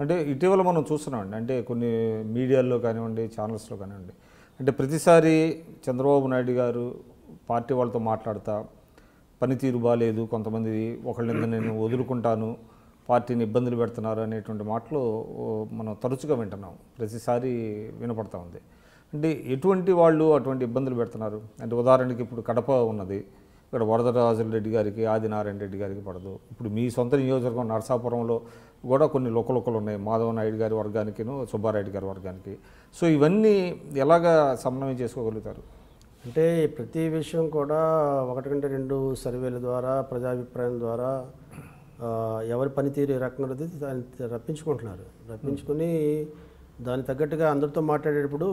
అంటే ఇటీవల మనం చూస్తున్నామండి అంటే కొన్ని మీడియాల్లో కానివ్వండి ఛానల్స్లో కానివ్వండి అంటే ప్రతిసారి చంద్రబాబు నాయుడు గారు పార్టీ వాళ్ళతో మాట్లాడతా పనితీరు బాగాలేదు కొంతమంది ఒకళ్ళని నేను వదులుకుంటాను పార్టీని ఇబ్బందులు పెడుతున్నారు అనేటువంటి మాటలు ఓ, మనం తరచుగా వింటున్నాం ప్రతిసారి వినపడతా ఉంది అంటే ఎటువంటి వాళ్ళు అటువంటి ఇబ్బందులు పెడుతున్నారు అంటే ఉదాహరణకి ఇప్పుడు కడప ఉన్నది ఇక్కడ వరదరాజుల రెడ్డి గారికి ఆదినారాయణ రెడ్డి గారికి పడదు ఇప్పుడు మీ సొంత నియోజకవర్గం నరసాపురంలో కూడా కొన్ని లోకలోకలు ఉన్నాయి మాధవ నాయుడు గారి వర్గానికిను సుబ్బారెడ్డి గారి వర్గానికి సో ఇవన్నీ ఎలాగా సమన్వయం చేసుకోగలుగుతారు అంటే ప్రతి విషయం కూడా ఒకటి కంటే రెండు సర్వేల ద్వారా ప్రజాభిప్రాయం ద్వారా ఆ, ఎవరి పనితీరు ఏ రకంగా ఉన్నది దాన్ని రప్పించుకుంటున్నారు రప్పించుకుని దానికి తగ్గట్టుగా అందరితో మాట్లాడేటప్పుడు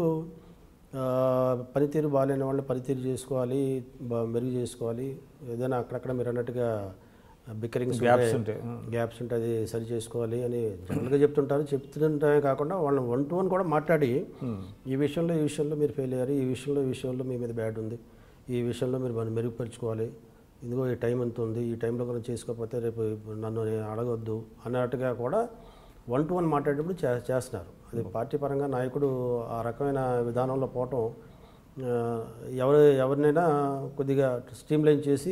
ఆ, పనితీరు బాగాలేని వాళ్ళని పనితీరు చేసుకోవాలి బా- మెరుగు చేసుకోవాలి ఏదైనా అక్కడక్కడ మీరు అన్నట్టుగా బిక్కరింగ్స్ గ్యాప్స్ ఉంటాయి గ్యాప్స్ ఉంటే అది సరి చేసుకోవాలి అని జనరల్గా చెప్తుంటారు చెప్తుంటమే కాకుండా వాళ్ళని వన్ టు వన్ కూడా మాట్లాడి ఈ విషయంలో ఈ విషయంలో మీరు ఫెయిల్ అయ్యారు ఈ విషయంలో ఈ విషయంలో మీ మీద బ్యాడ్ ఉంది ఈ విషయంలో మీరు మనం మెరుగుపరుచుకోవాలి ఇదిగో ఈ టైం ఎంత ఉంది ఈ టైంలో కనుక చేసుకోకపోతే రేపు నన్ను నేను అడగొద్దు అన్నట్టుగా కూడా వన్ టు వన్ మాట్లాడేటప్పుడు చే చేస్తున్నారు అది పార్టీ పరంగా నాయకుడు ఆ రకమైన విధానంలో పోవటం ఆ, ఎవరు ఎవరినైనా కొద్దిగా స్ట్రీమ్లైన్ చేసి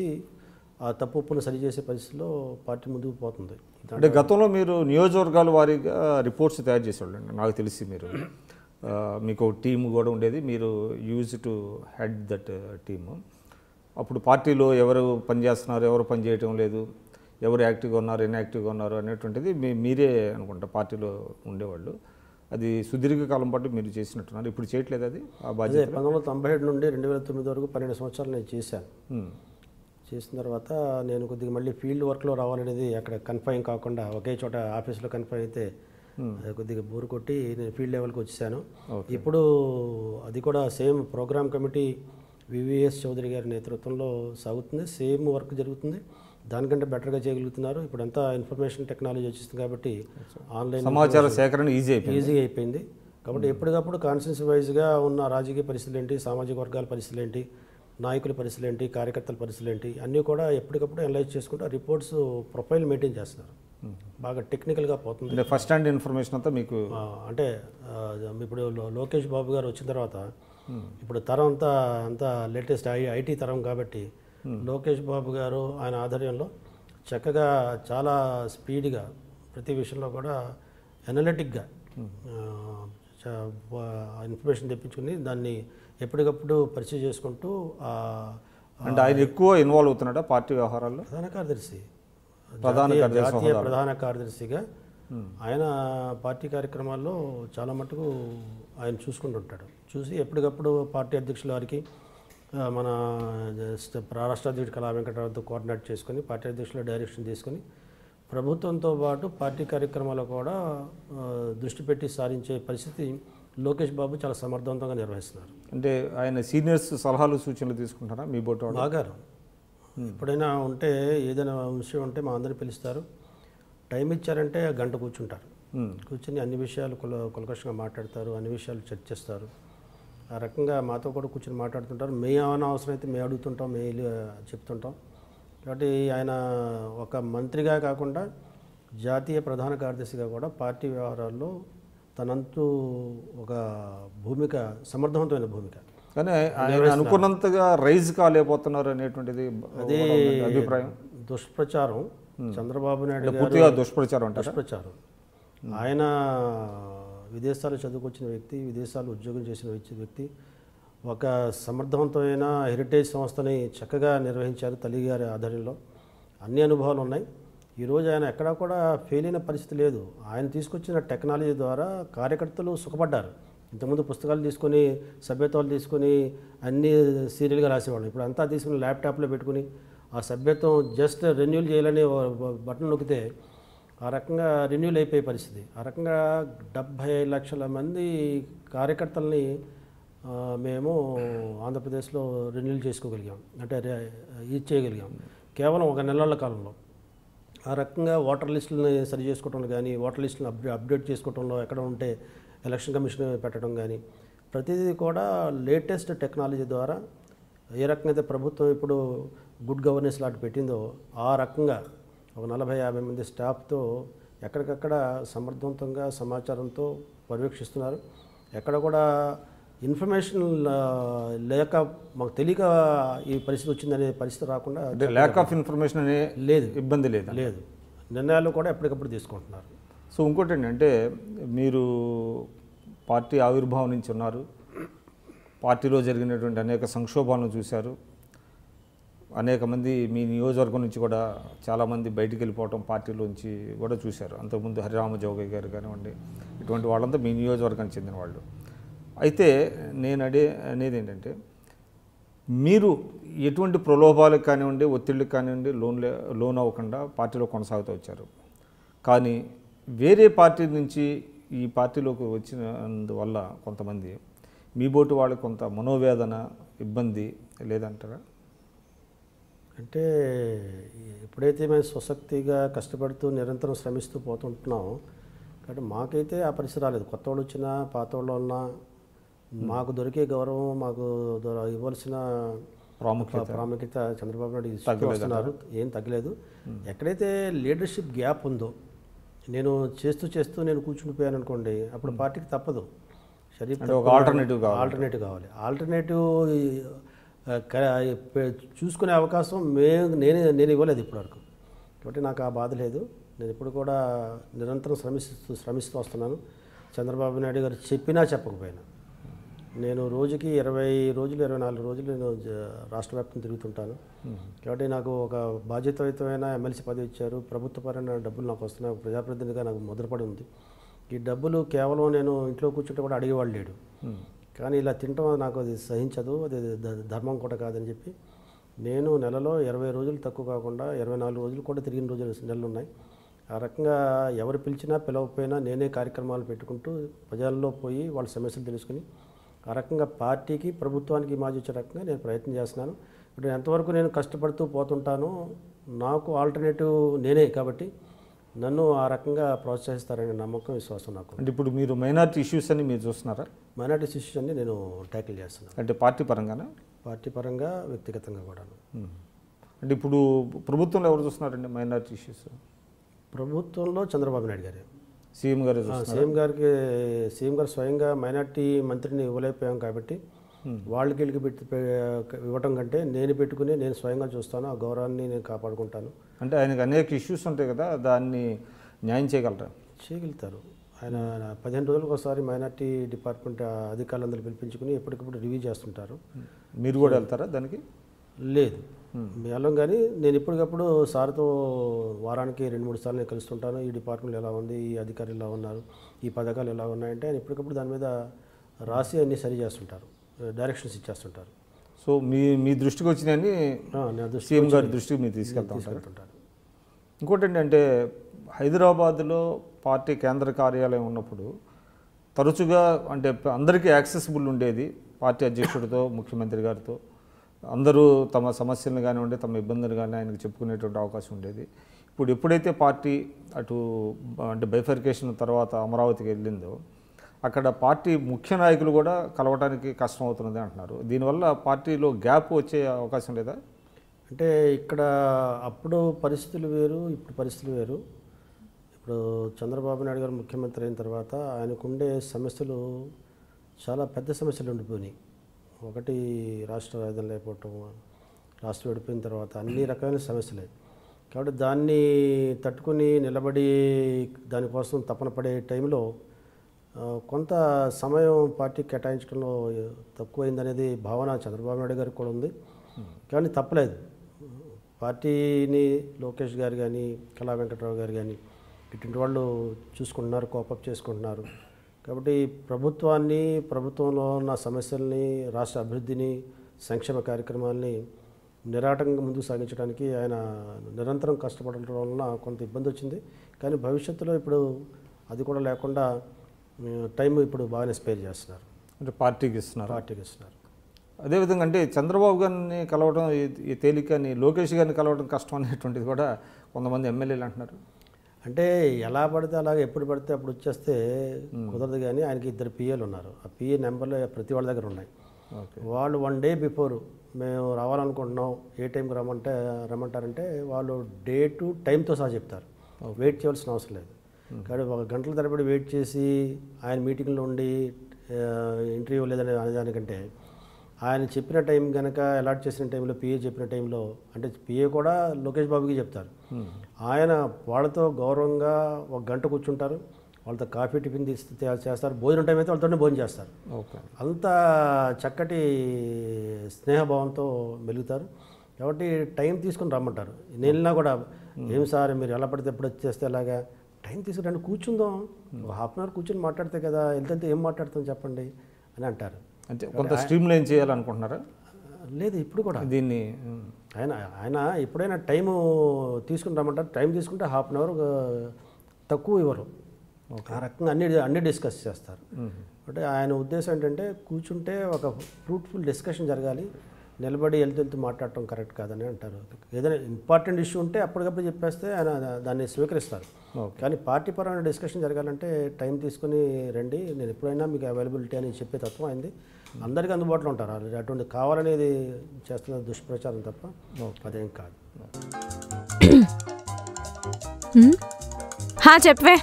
ఆ తప్పు ఒప్పును సరిచేసే పరిస్థితిలో పార్టీ ముందుకు పోతుంది అంటే గతంలో మీరు నియోజకవర్గాల వారీగా రిపోర్ట్స్ తయారు చేసేవాళ్ళండి నాకు తెలిసి మీరు ఆ, మీకు ఒక టీమ్ కూడా ఉండేది మీరు use to head that team అప్పుడు పార్టీలో ఎవరు పనిచేస్తున్నారు ఎవరు పని చేయటం లేదు ఎవరు యాక్టివ్గా ఉన్నారు ఇన్యాక్టివ్గా ఉన్నారు అనేటువంటిది మీ మీరే అనుకుంటా పార్టీలో ఉండేవాళ్ళు అది సుదీర్ఘ కాలం పాటు మీరు చేసినట్టున్నారు ఇప్పుడు చేయట్లేదు అది ఆ అదే బాధ్యత పంతొమ్మిది వందల తొంభై ఏడు నుండి రెండు వేల తొమ్మిది వరకు పన్నెండు సంవత్సరాలు నేను చేశాను ఉమ్. చేసిన తర్వాత నేను కొద్దిగా మళ్ళీ ఫీల్డ్ వర్క్లో రావాలనేది అక్కడ కన్ఫైన్ కాకుండా ఒకే చోట ఆఫీస్లో కన్ఫైన్ అయితే అది కొద్దిగా బోరు కొట్టి నేను ఫీల్డ్ లెవెల్కి వచ్చేసాను ఇప్పుడు అది కూడా same program committee VVS Chowdary గారి నేతృత్వంలో సాగుతుంది సేమ్ వర్క్ జరుగుతుంది దానికంటే బెటర్గా చేయగలుగుతున్నారు ఇప్పుడంతా ఇన్ఫర్మేషన్ టెక్నాలజీ వచ్చింది కాబట్టి ఆన్లైన్ సమాచార సేకరణ ఈజీ అయిపోయింది ఈజీ అయిపోయింది కాబట్టి ఎప్పటికప్పుడు కాన్స్టిట్యూన్సీ వైజ్గా ఉన్న రాజకీయ పరిస్థితులు ఏంటి సామాజిక వర్గాల పరిస్థితులు ఏంటి నాయకుల పరిస్థితులు ఏంటి కార్యకర్తల పరిస్థితులు ఏంటి అన్నీ కూడా ఎప్పటికప్పుడు అనలైజ్ చేసుకుంటూ ఆ రిపోర్ట్స్ ప్రొఫైల్ మెయింటైన్ చేస్తున్నారు బాగా టెక్నికల్గా పోతుంది అంటే ఫస్ట్ హ్యాండ్ ఇన్ఫర్మేషన్ అంతా మీకు ఆ, అంటే ఆ, ఇప్పుడు లో- లోకేష్ బాబు గారు వచ్చిన తర్వాత ఇప్పుడు తరం అంతా అంతా లేటెస్ట్ ఐ ఐటీ తరం కాబట్టి లోకేష్ బాబు గారు ఆయన ఆధ్వర్యంలో చక్కగా చాలా స్పీడ్గా ప్రతి విషయంలో కూడా ఎనలిటిక్గా ఇన్ఫర్మేషన్ తెప్పించుకుని దాన్ని ఎప్పటికప్పుడు పరిచయం చేసుకుంటూ ఆ, అంటే ఆయన ఎక్కువ ఇన్వాల్వ్ అవుతున్నాడా పార్టీ వ్యవహారాల్లో ప్రధాన కార్యదర్శి ప్రధాన జాతీయ- కార్యదర్శి జాతీయ ప్రధాన కార్యదర్శిగా ఆయన పార్టీ కార్యక్రమాల్లో చాలా మటుకు ఆయన చూసుకుంటుంటాడు చూసి ఎప్పటికప్పుడు పార్టీ అధ్యక్షుల వారికి ఆ, మన జస్ట్ రాష్ట్ర అధ్యక్షుడు కళా వెంకటరావుతో కోఆర్డినేట్ చేసుకొని పార్టీ అధ్యక్షుల డైరెక్షన్ తీసుకొని ప్రభుత్వంతో పాటు పార్టీ కార్యక్రమాలు కూడా ఆ, దృష్టి పెట్టి సారించే పరిస్థితి లోకేష్ బాబు చాలా సమర్థవంతంగా నిర్వహిస్తున్నారు అంటే ఆయన సీనియర్స్ సలహాలు సూచనలు తీసుకుంటారా మీ బోట్ వాళ్ళు బాగారు ఎప్పుడైనా ఉంటే ఏదైనా విషయం ఉంటే మా అందరిని పిలుస్తారు టైం ఇచ్చారంటే గంట కూర్చుంటారు ఉమ్. కూర్చుని అన్ని విషయాలు కుల కులకషంగా మాట్లాడతారు అన్ని విషయాలు చర్చిస్తారు ఆ రకంగా మాతో కూడా కూర్చొని మాట్లాడుతుంటారు మేము ఏమైనా అవసరం అయితే మేము అడుగుతుంటాం మేము చెప్తుంటాం కాబట్టి ఆయన ఒక మంత్రిగా కాకుండా జాతీయ ప్రధాన కార్యదర్శిగా కూడా పార్టీ వ్యవహారాల్లో తనంతూ ఒక భూమిక సమర్థవంతమైన భూమిక కానీ ఆయన అనుకున్నంతగా రైజ్ కాలేకపోతున్నారు అనేటువంటిది అది అభిప్రాయం దుష్ప్రచారం చంద్రబాబు నాయుడు గారు పూర్తిగా దుష్ప్రచారం అంటారా దుష్ప్రచారం ఆయన విదేశాలు చదువుకొచ్చిన వ్యక్తి విదేశాలు ఉద్యోగం చేసిన వ్యక్తి వ్యక్తి ఒక సమర్థవంతమైన హెరిటేజ్ సంస్థని చక్కగా నిర్వహించారు తల్లి గారి ఆధ్వర్యంలో అన్ని అనుభవాలు ఉన్నాయి ఈరోజు ఆయన ఎక్కడా కూడా ఫెయిల్ అయిన పరిస్థితి లేదు ఆయన తీసుకొచ్చిన టెక్నాలజీ ద్వారా కార్యకర్తలు సుఖపడ్డారు ఇంతకుముందు పుస్తకాలు తీసుకొని సభ్యత్వాలు తీసుకొని అన్ని సీరియల్గా రాసేవాళ్ళు ఇప్పుడు అంతా తీసుకుని ల్యాప్టాప్లో పెట్టుకుని ఆ సభ్యత్వం జస్ట్ రెన్యూల్ చేయాలని ఓ బటన్ నొక్కితే ఆ రకంగా రెన్యూల్ అయిపోయే పరిస్థితి ఆ రకంగా డెబ్భై లక్షల మంది కార్యకర్తల్ని ఆ, మేము ఆంధ్రప్రదేశ్లో రెన్యూల్ చేసుకోగలిగాం అంటే రే- ఇది చేయగలిగాం కేవలం ఒక నెలల కాలంలో ఆ రకంగా ఓటర్ లిస్టులని సరి చేసుకోవటంలో కానీ ఓటర్ లిస్టులను అప్డే అప్డేట్ చేసుకోవటంలో ఎక్కడ ఉంటే ఎలక్షన్ కమిషన్ పెట్టడం కానీ ప్రతిదీ కూడా లేటెస్ట్ టెక్నాలజీ ద్వారా ఏ రకంగా అయితే ప్రభుత్వం ఇప్పుడు గుడ్ గవర్నెన్స్ లాంటి పెట్టిందో ఆ రకంగా ఒక నలభై యాభై మంది స్టాఫ్తో ఎక్కడికక్కడ సమర్థవంతంగా సమాచారంతో పర్యవేక్షిస్తున్నారు ఎక్కడ కూడా ఇన్ఫర్మేషన్ లేక మాకు తెలియక ఈ పరిస్థితి వచ్చిందనే పరిస్థితి రాకుండా అంటే ల్యాక్ ఆఫ్ ఇన్ఫర్మేషన్ అనే లేదు ఇబ్బంది లేదా లేదు నిర్ణయాలు కూడా ఎప్పటికప్పుడు తీసుకుంటున్నారు సో ఇంకోటి ఏంటంటే మీరు పార్టీ ఆవిర్భావం నుంచి ఉన్నారు పార్టీలో జరిగినటువంటి అనేక సంక్షోభాలను చూశారు అనేక మంది మీ నియోజకవర్గం నుంచి కూడా చాలామంది బయటికి వెళ్ళిపోవటం పార్టీలోంచి కూడా చూశారు అంతకుముందు హరిరామ జోగయ్య గారు కానివ్వండి ఇటువంటి వాళ్ళంతా మీ నియోజకవర్గానికి చెందిన వాళ్ళు అయితే నేను అడే అనేది ఏంటంటే మీరు ఎటువంటి ప్రలోభాలకు కానివ్వండి ఒత్తిళ్ళకి కానివ్వండి లోన్ లోన్ అవ్వకుండా పార్టీలో కొనసాగుతూ వచ్చారు కానీ వేరే పార్టీ నుంచి ఈ పార్టీలోకి వచ్చినందువల్ల కొంతమంది మీ బోటు వాళ్ళకి కొంత మనోవేదన ఇబ్బంది లేదంటారా అంటే ఎప్పుడైతే మేము స్వశక్తిగా కష్టపడుతూ నిరంతరం శ్రమిస్తూ పోతుంటున్నాం కాబట్టి మాకైతే ఆ పరిస్థితి రాలేదు కొత్త వాళ్ళు వచ్చినా పాత వాళ్ళు ఉన్నా మాకు దొరికే గౌరవం మాకు దొర- ఇవ్వాల్సిన ప్రాముఖ్యత ప్రాముఖ్యత చంద్రబాబు నాయుడు ఇస్తూ వస్తున్నారు ఏం తగ్గలేదు ఎక్కడైతే లీడర్షిప్ గ్యాప్ ఉందో నేను చేస్తూ చేస్తూ నేను కూర్చుండిపోయాను అనుకోండి అప్పుడు పార్టీకి తప్పదు షరీఫ్ అంటే ఒక ఆల్టర్నేటివ్ కావాలి ఆల్టర్నేటివ్ కావాలి ఆల్టర్నేటివ్ ఆ, క- పె- చూసుకునే అవకాశం మే నేను నేను ఇవ్వలేదు ఇప్పటివరకు కాబట్టి నాకు ఆ బాధ లేదు నేను ఇప్పుడు కూడా నిరంతరం శ్రమిస్తూ శ్రమిస్తూ వస్తున్నాను చంద్రబాబు నాయుడు గారు చెప్పినా చెప్పకపోయినా నేను రోజుకి ఇరవై రోజులు ఇరవై నాలుగు రోజులు నేను జ- రాష్ట్ర వ్యాప్తం తిరుగుతుంటాను కాబట్టి నాకు ఒక బాధ్యతాయుతమైన ఎమ్మెల్సీ పదవి ఇచ్చారు ప్రభుత్వ పరమైన డబ్బులు నాకు వస్తున్నాయి ఒక ప్రజాప్రతినిధిగా నాకు ముద్రపడి ఉంది ఈ డబ్బులు కేవలం నేను ఇంట్లో కూర్చుంటే కూడా అడిగేవాళ్ళు లేడు ఉమ్. కానీ ఇలా తినటం నాకు అది సహించదు అది ధ- ధర్మం కూడా కాదని చెప్పి నేను నెలలో ఇరవై రోజులు తక్కువ కాకుండా ఇరవై నాలుగు రోజులు కూడా తిరిగిన రోజులు నెలలు ఉన్నాయి ఆ రకంగా ఎవరు పిలిచినా పిలవకపోయినా నేనే కార్యక్రమాలు పెట్టుకుంటూ ప్రజల్లో పోయి వాళ్ళ సమస్యలు తెలుసుకుని ఆ రకంగా పార్టీకి ప్రభుత్వానికి ఇమాజ్ ఇచ్చే రకంగా నేను ప్రయత్నం చేస్తున్నాను ఇప్పుడు ఎంతవరకు నేను కష్టపడుతూ పోతుంటానో నాకు ఆల్టర్నేటివ్ నేనే కాబట్టి నన్ను ఆ రకంగా ప్రోత్సహిస్తారనే నమ్మకం విశ్వాసం నాకు అంటే ఇప్పుడు మీరు మైనారిటీ ఇష్యూస్ అని మీరు చూస్తున్నారా మైనార్టీ ఇష్యూస్ అన్ని నేను ట్యాకిల్ చేస్తున్నాను అంటే పార్టీ పరంగానా పార్టీ పరంగా వ్యక్తిగతంగా కూడాను ఉమ్. అంటే ఇప్పుడు ప్రభుత్వంలో ఎవరు చూస్తున్నారండి మైనారిటీ ఇష్యూస్ ప్రభుత్వంలో చంద్రబాబు నాయుడు గారు సీఎం గారు ఆ, సీఎం గారికి సీఎం గారు స్వయంగా మైనార్టీ మంత్రిని ఇవ్వలేకపోయాం కాబట్టి వాళ్ళకి వీళ్ళకి పెట్టి పె- ఇవ్వటం కంటే నేను పెట్టుకుని నేను స్వయంగా చూస్తాను ఆ గౌరవాన్ని నేను కాపాడుకుంటాను అంటే ఆయనకు అనేక ఇష్యూస్ ఉంటాయి కదా దాన్ని న్యాయం చేయగలరా చేయగలుగుతారు ఆయన పదిహేను రోజులకు ఒకసారి మైనార్టీ డిపార్ట్మెంట్ అధికారులందరూ పిలిపించుకుని ఎప్పటికప్పుడు రివ్యూ చేస్తుంటారు మీరు కూడా వెళ్తారా దానికి లేదు వెళ్ళం కానీ నేను ఎప్పటికప్పుడు సార్తో వారానికి రెండు మూడు సార్లు నేను కలుస్తుంటాను ఈ డిపార్ట్మెంట్ ఎలా ఉంది ఈ అధికారులు ఎలా ఉన్నారు ఈ పథకాలు ఎలా ఉన్నాయంటే ఆయన ఎప్పటికప్పుడు దాని మీద రాసి అన్ని సరి చేస్తుంటారు డైరెక్షన్స్ ఇచ్చేస్తుంటారు సో మీ మీ దృష్టికి వచ్చినాయని ఆ, నా దృష్టి సీఎం గారి దృష్టికి మీరు తీసుకెళ్తా ఉంటారు తీసుకెళ్తుంటారు ఇంకోటి ఏంటంటే హైదరాబాద్లో పార్టీ కేంద్ర కార్యాలయం ఉన్నప్పుడు తరచుగా అంటే అందరికీ యాక్సెసిబుల్ ఉండేది పార్టీ అధ్యక్షుడితో ముఖ్యమంత్రి గారితో అందరూ తమ సమస్యలను కానివ్వండి తమ ఇబ్బందులు కానీ ఆయనకు చెప్పుకునేటువంటి అవకాశం ఉండేది ఇప్పుడు ఎప్పుడైతే పార్టీ అటు అంటే బైఫర్కేషన్ తర్వాత అమరావతికి వెళ్ళిందో అక్కడ పార్టీ ముఖ్య నాయకులు కూడా కలవడానికి కష్టం అవుతున్నది అంటున్నారు దీనివల్ల పార్టీలో గ్యాప్ వచ్చే అవకాశం లేదా అంటే ఇక్కడ అప్పుడు పరిస్థితులు వేరు ఇప్పుడు పరిస్థితులు వేరు ఇప్పుడు చంద్రబాబు నాయుడు గారు ముఖ్యమంత్రి అయిన తర్వాత ఆయనకుండే సమస్యలు చాలా పెద్ద సమస్యలు ఉండిపోయినాయి ఒకటి రాష్ట్ర రాజధాని లేకపోవటం రాష్ట్రం విడిపోయిన తర్వాత అన్ని రకమైన సమస్యలే కాబట్టి దాన్ని తట్టుకుని నిలబడి దానికోసం తపన పడే టైంలో ఆ, కొంత సమయం పార్టీ కేటాయించడంలో తక్కువైందనేది భావన చంద్రబాబు నాయుడు గారికి కూడా ఉంది కానీ తప్పలేదు పార్టీని లోకేష్ గారు కానీ కళా వెంకట్రావు గారు కానీ ఇటువంటి వాళ్ళు చూసుకుంటున్నారు కోపప్ చేసుకుంటున్నారు కాబట్టి ప్రభుత్వాన్ని ప్రభుత్వంలో ఉన్న సమస్యల్ని రాష్ట్ర అభివృద్ధిని సంక్షేమ కార్యక్రమాల్ని నిరాటంగా ముందుకు సాగించడానికి ఆయన నిరంతరం కష్టపడటం వలన కొంత ఇబ్బంది వచ్చింది కానీ భవిష్యత్తులో ఇప్పుడు అది కూడా లేకుండా ఉమ్, టైం ఇప్పుడు బాగానే స్పేర్ చేస్తున్నారు అంటే పార్టీకి ఇస్తున్నారు పార్టీకి ఇస్తున్నారు అదేవిధంగా అంటే చంద్రబాబు గారిని కలవడం ఈ- ఈ తేలిక అని లోకేష్ గారిని కలవడం కష్టం అనేటువంటిది కూడా కొంతమంది ఎమ్మెల్యేలు అంటున్నారు అంటే ఎలా పడితే అలాగే ఎప్పుడు పడితే అప్పుడు వచ్చేస్తే కుదరదు కానీ ఆయనకి ఇద్దరు పిఏలు ఉన్నారు ఆ పిఏ నెంబర్లు ప్రతి వాళ్ళ దగ్గర ఉన్నాయి ఓకే వాళ్ళు వన్ డే బిఫోర్ మేము రావాలనుకుంటున్నాం ఏ టైంకి రమ్మంటే రమ్మంటారంటే వాళ్ళు డే టు టైంతో సహా చెప్తారు వెయిట్ చేయాల్సిన అవసరం లేదు కాబట్టి ఒక గంటల తరబడి వెయిట్ చేసి ఆయన మీటింగ్లో ఉండి ఇంటర్వ్యూ లేదని అనేదానికంటే ఆయన చెప్పిన టైం కనుక అలాట్ చేసిన టైంలో పిఏ చెప్పిన టైంలో అంటే పిఏ కూడా లోకేష్ బాబుకి చెప్తారు ఆయన వాళ్ళతో గౌరవంగా ఒక గంట కూర్చుంటారు వాళ్ళతో కాఫీ టిఫిన్ తీసి చేస్తారు భోజనం టైం అయితే వాళ్ళతోనే భోజనం చేస్తారు ఓకే అంత చక్కటి స్నేహభావంతో మెలుగుతారు కాబట్టి టైం తీసుకుని రమ్మంటారు నేను వెళ్ళినా కూడా ఏం సార్ మీరు ఎలా పడితే ఎప్పుడు వచ్చేస్తే ఎలాగా టైం తీసుకుని రండి కూర్చుందాం హాఫ్ అన్ అవర్ కూర్చొని మాట్లాడితే కదా వెళ్తే ఏం మాట్లాడతాం చెప్పండి అని అంటారు అంటే కొంత స్ట్రీమ్ లైన్ చేయాలనుకుంటున్నారా లేదు ఇప్పుడు కూడా దీన్ని ఉమ్, ఆయన ఆయన ఎప్పుడైనా టైము తీసుకుని రమ్మంటారు టైం తీసుకుంటే హాఫ్ అన్ అవర్ తక్కువ ఇవ్వరు ఆ రకంగా అన్ని అన్ని డిస్కస్ చేస్తారు అంటే ఆయన ఉద్దేశం ఏంటంటే కూర్చుంటే ఒక ఫ్రూట్ఫుల్ డిస్కషన్ జరగాలి నిలబడి వెళ్తూ వెళ్తూ మాట్లాడటం కరెక్ట్ కాదని అంటారు ఏదైనా ఇంపార్టెంట్ ఇష్యూ ఉంటే అప్పటికప్పుడు చెప్పేస్తే ఆయన దాన్ని స్వీకరిస్తారు ఓకే. కానీ పార్టీ పరమైన డిస్కషన్ జరగాలంటే టైం తీసుకుని రండి నేను ఎప్పుడైనా మీకు అవైలబిలిటీ అని చెప్పే తత్వం అయింది అందరికీ అందుబాటులో ఉంటారు అది అటువంటి కావాలనేది చేస్తున్న దుష్ప్రచారం తప్ప అదేం కాదు హ్మ్? హా చెప్పవే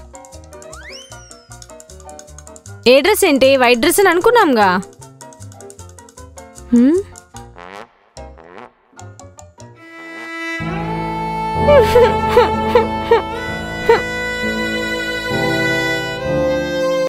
ఏ డ్రెస్ ఏంటి వైట్ డ్రెస్ అని అనుకున్నాంగా హ్మ్?